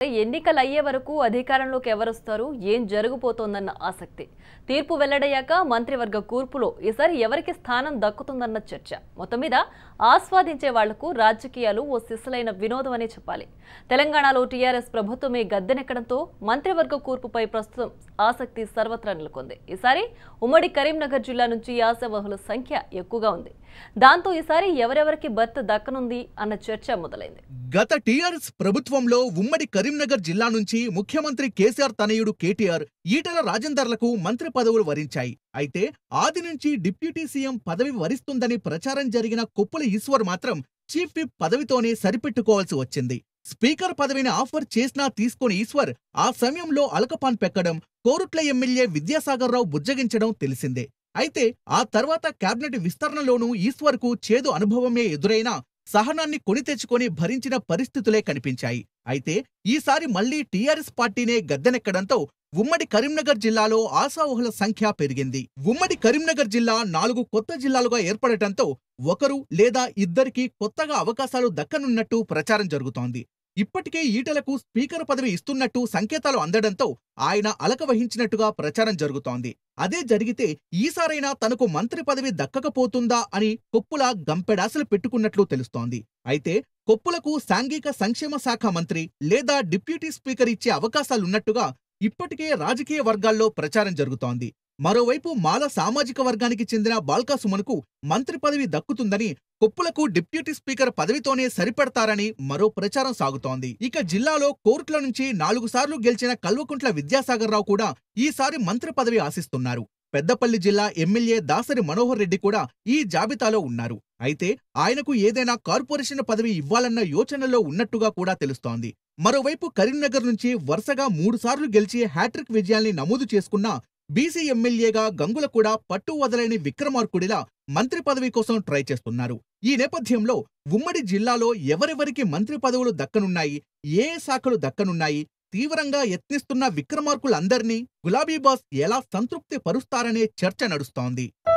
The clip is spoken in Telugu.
ఎన్నికలు అయ్యే వరకు అధికారంలోకి ఎవరొస్తారు ఏం జరగబోతోందన్న ఆసక్తి తీర్పు వెల్లడయ్యాక మంత్రివర్గ కూర్పులో ఈసారి ఎవరికి స్థానం దక్కుతుందన్న చర్చ మొత్తం మీద ఆస్వాదించే వాళ్లకు రాజకీయాలు ఓ సిసలైన వినోదం అనే చెప్పాలి తెలంగాణలో టీఆర్ఎస్ ప్రభుత్వమే గద్దెనెక్కడంతో మంత్రివర్గ కూర్పుపై ప్రస్తుతం ఆసక్తి సర్వత్రా నెలకొంది ఈసారి ఉమ్మడి కరీంనగర్ జిల్లా నుంచి ఆశావహుల సంఖ్య ఎక్కువగా ఉంది దాంతో ఈసారి ఎవరెవరికి బర్త్ దక్కనుంది అన్న చర్చ మొదలైంది గత టీఆర్ఎస్ ప్రభుత్వంలో ఉమ్మడి కరీంనగర్ జిల్లా నుంచి ముఖ్యమంత్రి కేసీఆర్ తనయుడు కేటీఆర్ ఈటల రాజేందర్లకు మంత్రి పదవులు వరించాయి అయితే ఆది నుంచి డిప్యూటీ సీఎం పదవి వరిస్తుందని ప్రచారం జరిగిన కొప్పుల ఈశ్వర్ మాత్రం చీఫ్ విప్ పదవితోనే సరిపెట్టుకోవాల్సి వచ్చింది స్పీకర్ పదవిని ఆఫర్ చేసినా తీసుకుని ఈశ్వర్ ఆ సమయంలో అలకపాన్ పెక్కడం కోరుట్ల ఎమ్మెల్యే విద్యాసాగర్ రావు బుజ్జగించడం తెలిసిందే అయితే ఆ తర్వాత కేబినెట్ విస్తరణలోనూ ఈశ్వర్కు చేదు అనుభవమే ఎదురైనా సహనాన్ని కొని తెచ్చుకొని భరించిన పరిస్థితులే కనిపించాయి అయితే ఈసారి మళ్లీ టీఆర్ఎస్ పార్టీనే గద్దెనెక్కడంతో ఉమ్మడి కరీంనగర్ జిల్లాలో ఆశావహుల సంఖ్య పెరిగింది ఉమ్మడి కరీంనగర్ జిల్లా నాలుగు కొత్త జిల్లాలుగా ఏర్పడటంతో ఒకరు లేదా ఇద్దరికి కొత్తగా అవకాశాలు దక్కనున్నట్టు ప్రచారం జరుగుతోంది ఇప్పటికే ఈటలకు స్పీకర్ పదవి ఇస్తున్నట్టు సంకేతాలు అందడంతో ఆయన అలక వహించినట్టుగా ప్రచారం జరుగుతోంది అదే జరిగితే ఈసారైనా తనకు మంత్రి పదవి దక్కకపోతుందా అని కొప్పుల గంపెడాసలు పెట్టుకున్నట్లు తెలుస్తోంది అయితే కొప్పులకు సాంఘిక సంక్షేమ శాఖ మంత్రి లేదా డిప్యూటీ స్పీకర్ ఇచ్చే అవకాశాలున్నట్టుగా ఇప్పటికే రాజకీయ వర్గాల్లో ప్రచారం జరుగుతోంది మరోవైపు మాల సామాజిక వర్గానికి చెందిన బాల్కా సుమన్కు మంత్రి పదవి దక్కుతుందని కొప్పులకు డిప్యూటీ స్పీకర్ పదవితోనే సరిపెడతారని మరో ప్రచారం సాగుతోంది ఇక జిల్లాలో కోర్టుల నుంచి నాలుగు సార్లు గెలిచిన కల్వకుంట్ల విద్యాసాగర్ రావు కూడా ఈసారి మంత్రి పదవి ఆశిస్తున్నారు పెద్దపల్లి జిల్లా ఎమ్మెల్యే దాసరి మనోహర్ రెడ్డి కూడా ఈ జాబితాలో ఉన్నారు అయితే ఆయనకు ఏదైనా కార్పొరేషన్ పదవి ఇవ్వాలన్న యోచనలో ఉన్నట్టుగా కూడా తెలుస్తోంది మరోవైపు కరీంనగర్ నుంచి వరుసగా మూడుసార్లు గెలిచి హ్యాట్రిక్ విజయాల్ని నమోదు చేసుకున్న బీసీ ఎమ్మెల్యేగా గంగుల కూడా పట్టు వదలని విక్రమార్కుడిలా మంత్రి పదవి కోసం ట్రై చేస్తున్నారు ఈ నేపథ్యంలో ఉమ్మడి జిల్లాలో ఎవరెవరికి మంత్రి పదవులు దక్కనున్నాయి ఏ శాఖలు దక్కనున్నాయి తీవ్రంగా యత్నిస్తున్న విక్రమార్కులందర్నీ గులాబీ బాస్ ఎలా సంతృప్తి పరుస్తారనే చర్చ నడుస్తోంది